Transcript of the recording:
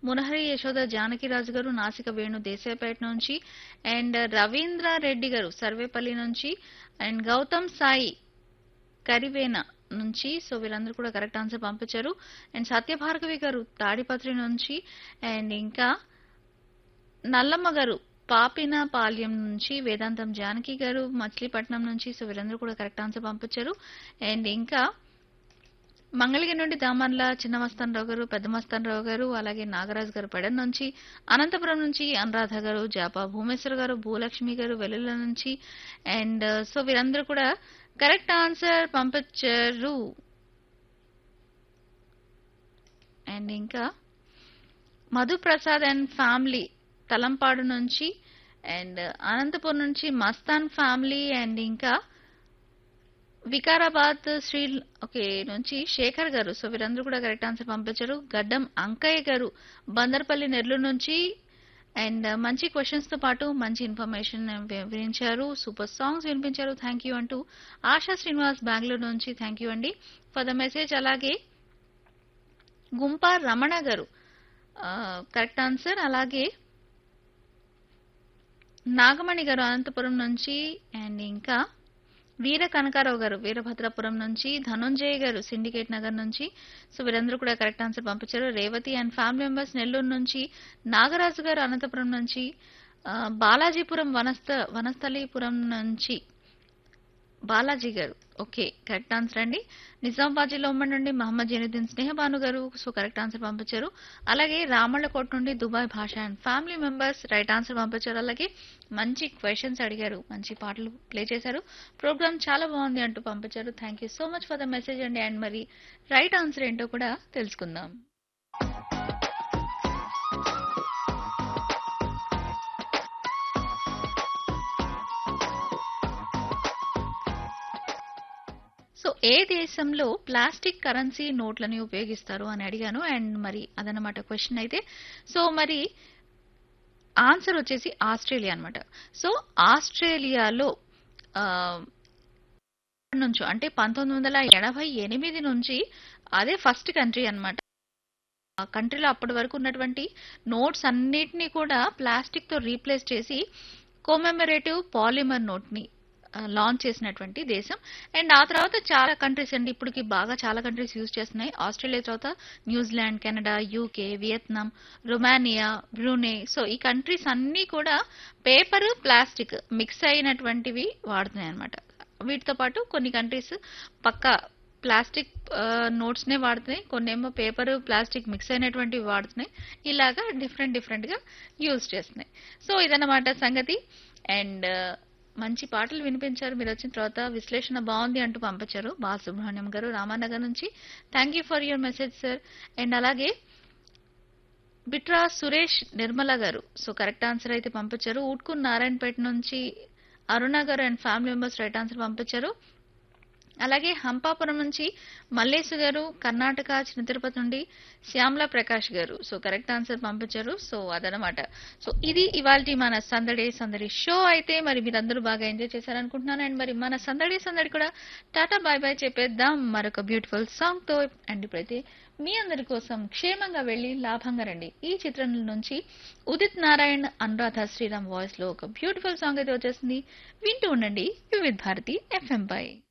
మునహరి యశోద జానకిరాజు గారు నాసిక వేణు దేశాయపేట నుంచి అండ్ రవీంద్ర రెడ్డి గారు సర్వేపల్లి నుంచి అండ్ గౌతమ్ సాయి కరివేన నుంచి సో వీళ్ళందరూ కూడా కరెక్ట్ ఆన్సర్ పంపించారు అండ్ సత్యభార్గవి గారు తాడిపత్రి నుంచి అండ్ ఇంకా నల్లమ్మ గారు పాపిన పాల్యం నుంచి వేదాంతం జానకి గారు మచిలీపట్నం నుంచి సో వీళ్ళందరూ కూడా కరెక్ట్ ఆన్సర్ పంపించారు అండ్ ఇంకా మంగళగిరి నుండి దామన్ల చిన్న మస్తానరావు గారు పెద్ద మస్తానరావు గారు అలాగే నాగరాజు గారు పెడన్ నుంచి అనంతపురం నుంచి అనురాధ గారు జాపా భూమేశ్వర్ గారు భూలక్ష్మి గారు వెల్లుల నుంచి అండ్ సో వీరందరూ కూడా కరెక్ట్ ఆన్సర్ పంపించారు అండ్ ఇంకా మధుప్రసాద్ అండ్ ఫ్యామిలీ తలంపాడు నుంచి అండ్ అనంతపురం నుంచి మస్తాన్ ఫ్యామిలీ అండ్ ఇంకా వికారాబాద్ శ్రీ ఓకే నుంచి శేఖర్ గారు సో వీరందరూ కూడా కరెక్ట్ ఆన్సర్ పంపించారు గడ్డం అంకయ్య గారు బందర్పల్లి నెల్లూరు నుంచి అండ్ మంచి క్వశ్చన్స్ తో పాటు మంచి ఇన్ఫర్మేషన్ వివరించారు సూపర్ సాంగ్స్ వినిపించారు థ్యాంక్ యూ అంటూ ఆశా శ్రీనివాస్ బెంగళూరు నుంచి థ్యాంక్ యూ అండి ఫర్ ద మెసేజ్ అలాగే గుంపా రమణ గారు కరెక్ట్ ఆన్సర్ అలాగే నాగమణి గారు అనంతపురం నుంచి అండ్ ఇంకా వీర కనకారావు గారు వీరభద్రాపురం నుంచి ధనుంజయ్ గారు సిండికేట్ నగర్ నుంచి సో వీరందరూ కూడా కరెక్ట్ ఆన్సర్ పంపించారు Revathi and family members Nellore నుంచి నాగరాజు గారు అనంతపురం నుంచి ఆ, బాలాజీపురం వనస్థ వనస్థలీపురం నుంచి బాలాజీ గారు ఓకే కరెక్ట్ ఆన్సర్ అండి నిజామాబాద్ జిల్లా ఉమ్మడి నుండి మహమ్మద్ జైనుద్దీన్ స్నేహబాను గారు సో కరెక్ట్ ఆన్సర్ పంపించారు అలాగే రామళ్ళకోట నుండి Dubai Basha and family members right answer పంపించారు అలాగే మంచి క్వశ్చన్స్ అడిగారు మంచి పాటలు ప్లే చేశారు ప్రోగ్రామ్ చాలా బాగుంది అంటూ పంపించారు thank you so much for the message అండి అండ్ మరి రైట్ ఆన్సర్ ఏంటో కూడా తెలుసుకుందాం సో ఏ దేశంలో ప్లాస్టిక్ కరెన్సీ నోట్లని ఉపయోగిస్తారు అని అడిగాను అండ్ మరి అదనమాట క్వశ్చన్ అయితే సో మరి ఆన్సర్ వచ్చేసి ఆస్ట్రేలియా అన్నమాట సో ఆస్ట్రేలియాలో ఆ, నుంచి అంటే పంతొమ్మిది వందల ఎనభై ఎనిమిది నుంచి అదే ఫస్ట్ కంట్రీ అన్నమాట ఆ కంట్రీలో అప్పటి వరకు ఉన్నటువంటి నోట్స్ అన్నిటినీ కూడా ప్లాస్టిక్ తో రీప్లేస్ చేసి కోమెమరేటివ్ పాలిమర్ నోట్ ని లాంచ్ చేసినటువంటి దేశం అండ్ ఆ తర్వాత చాలా కంట్రీస్ అండి ఇప్పటికి బాగా చాలా కంట్రీస్ యూజ్ చేస్తున్నాయి ఆస్ట్రేలియా తర్వాత New Zealand Canada UK Vietnam Romania Brunei so ఈ కంట్రీస్ అన్నీ కూడా పేపర్ ప్లాస్టిక్ మిక్స్ అయినటువంటివి వాడుతున్నాయి అనమాట వీటితో పాటు కొన్ని కంట్రీస్ పక్కా ప్లాస్టిక్ నోట్స్ నే వాడుతున్నాయి కొన్ని ఏమో పేపర్ ప్లాస్టిక్ మిక్స్ అయినటువంటివి వాడుతున్నాయి ఇలాగా డిఫరెంట్ డిఫరెంట్ గా యూజ్ చేస్తున్నాయి సో ఇదన్నమాట సంగతి అండ్ మంచి పాటలు వినిపించారు మీరు వచ్చిన తర్వాత విశ్లేషణ బాగుంది అంటూ పంపించారు బాలసుబ్రహ్మణ్యం గారు రామానగర్ నుంచి thank you for your message sir and అలాగే బిట్రా సురేష్ నిర్మల గారు సో కరెక్ట్ ఆన్సర్ అయితే పంపించారు ఊట్కు నారాయణపేట నుంచి Aruna garu and family members right answer పంపించారు అలాగే హంపాపురం నుంచి మల్లేశు గారు కర్ణాటక చిన్న తిరుపతి నుండి Shyamala Prakash garu so correct answer పంపించారు సో అదనమాట సో ఇది ఇవాళ మన సందడి సందడి షో అయితే మరి మీరందరూ బాగా ఎంజాయ్ చేశారనుకుంటున్నాను అండ్ మరి మన సందడి సందడి కూడా టాటా బాయ్ బాయ్ చెప్పేద్దాం మరొక బ్యూటిఫుల్ సాంగ్ తో అండ్ ఇప్పుడైతే మీ అందరి కోసం క్షేమంగా వెళ్లి లాభంగా రండి ఈ చిత్రం నుంచి ఉదిత్ నారాయణ్ అనురాధ శ్రీరామ్ వాయిస్ లో ఒక బ్యూటిఫుల్ సాంగ్ అయితే వచ్చేసింది వింటూ ఉండండి వివిధ్ భారతి ఎఫ్ఎం పై